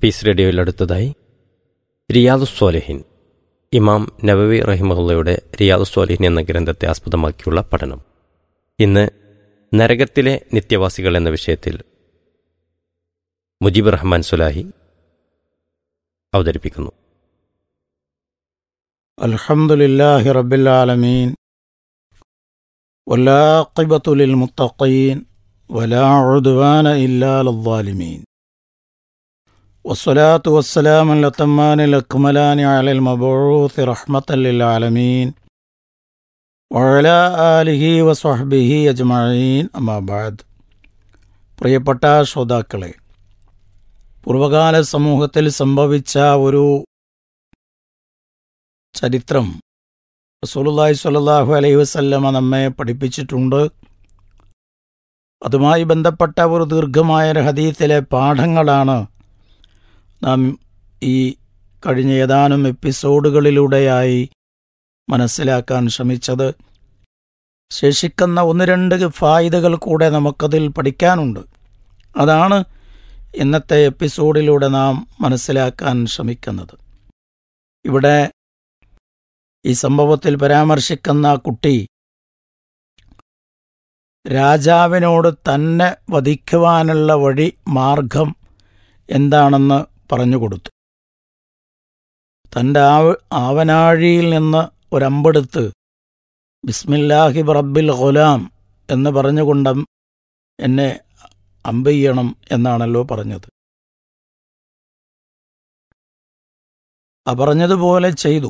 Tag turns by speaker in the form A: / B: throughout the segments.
A: piece റേഡിയോയിൽ അടുത്തതായി റിയാദു സ്വാലിഹിൻ ഇമാം നബവി റഹിമഹുള്ളയുടെ റിയാദു സ്വാലിഹിൻ എന്ന ഗ്രന്ഥത്തെ ആസ്പദമാക്കിയുള്ള പഠനം ഇന്ന് നരകത്തിലെ നിത്യവാസികൾ എന്ന വിഷയത്തിൽ മുജീബ് റഹ്മാൻ സുലാഹി അവതരിപ്പിക്കുന്നു
B: الحمد لله رب العالمين والعاقبة للمتقين ولا عدوان إلا على الظالمين والصلاة والسلام الأتمان الأكملان على المبعوث رحمة للعالمين وعلى آله وصحبه أجمعين أما بعد പ്രിയപ്പെട്ട ശ്രോതാക്കളെ പൂർവകാല സമൂഹത്തിൽ സംഭവിച്ച ഒരു ചരിത്രം റസൂലുള്ളാഹി സ്വല്ലല്ലാഹു അലൈഹി വസല്ലമ നമ്മെ പഠിപ്പിച്ചിട്ടുണ്ട് അതുമായി ബന്ധപ്പെട്ട ഒരു ദീർഘമായ ഒരു ഹദീത്തിലെ പാഠങ്ങളാണ് നാം ഈ കഴിഞ്ഞ ഏതാനും എപ്പിസോഡുകളിലൂടെയായി മനസ്സിലാക്കാൻ ശ്രമിച്ചത് ശേഷിക്കുന്ന ഒന്ന് രണ്ട് ഫായിദകൾ കൂടെ നമുക്കതിൽ പഠിക്കാനുണ്ട് അതാണ് ഇന്നത്തെ എപ്പിസോഡിലൂടെ നാം മനസ്സിലാക്കാൻ ശ്രമിക്കുന്നത് ഇവിടെ ഈ സംഭവത്തിൽ പരാമർശിക്കുന്ന കുട്ടി രാജാവിനോട് തന്നെ വധിക്കുവാനുള്ള വഴി മാർഗം എന്താണെന്ന് പറഞ്ഞുകൊടുത്തു തൻ്റെ ആവ ആവനാഴിയിൽ നിന്ന് ഒരമ്പെടുത്ത് ബിസ്മില്ലാഹി റബ്ബിൽ ഗുലാം എന്ന് പറഞ്ഞുകൊണ്ട് എന്നെ അമ്പെയ്യണം എന്നാണല്ലോ പറഞ്ഞത് ആ പറഞ്ഞതുപോലെ ചെയ്തു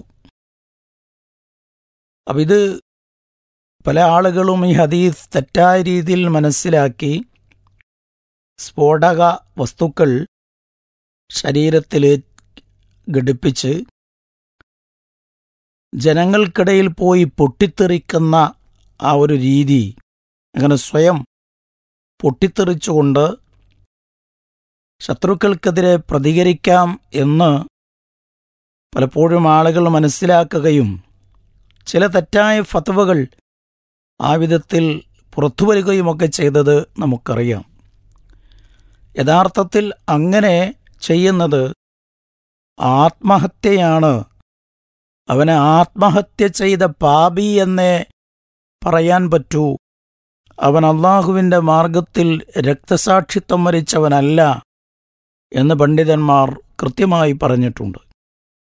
B: അപ്പം ഇത് പല ആളുകളും ഈ ഹദീസ് തെറ്റായ രീതിയിൽ മനസ്സിലാക്കി സ്ഫോടക വസ്തുക്കൾ ശരീരത്തിൽ ഘടിപ്പിച്ച് ജനങ്ങൾക്കിടയിൽ പോയി പൊട്ടിത്തെറിക്കുന്ന ആ ഒരു രീതി അങ്ങനെ സ്വയം പൊട്ടിത്തെറിച്ചുകൊണ്ട് ശത്രുക്കൾക്കെതിരെ പ്രതികരിക്കാം എന്ന് പലപ്പോഴും ആളുകൾ മനസ്സിലാക്കുകയും ചില തെറ്റായ ഫത്വകൾ ആ വിധത്തിൽ പുറത്തുവരികയുമൊക്കെ ചെയ്തത് നമുക്കറിയാം യഥാർത്ഥത്തിൽ അങ്ങനെ ചെയ്യുന്നത് ആത്മഹത്യയാണ് അവനെ ആത്മഹത്യ ചെയ്ത പാപി എന്നേ പറയാൻ പറ്റൂ അവൻ അള്ളാഹുവിൻ്റെ മാർഗത്തിൽ രക്തസാക്ഷിത്വം വരിച്ചവനല്ല എന്ന് പണ്ഡിതന്മാർ കൃത്യമായി പറഞ്ഞിട്ടുണ്ട്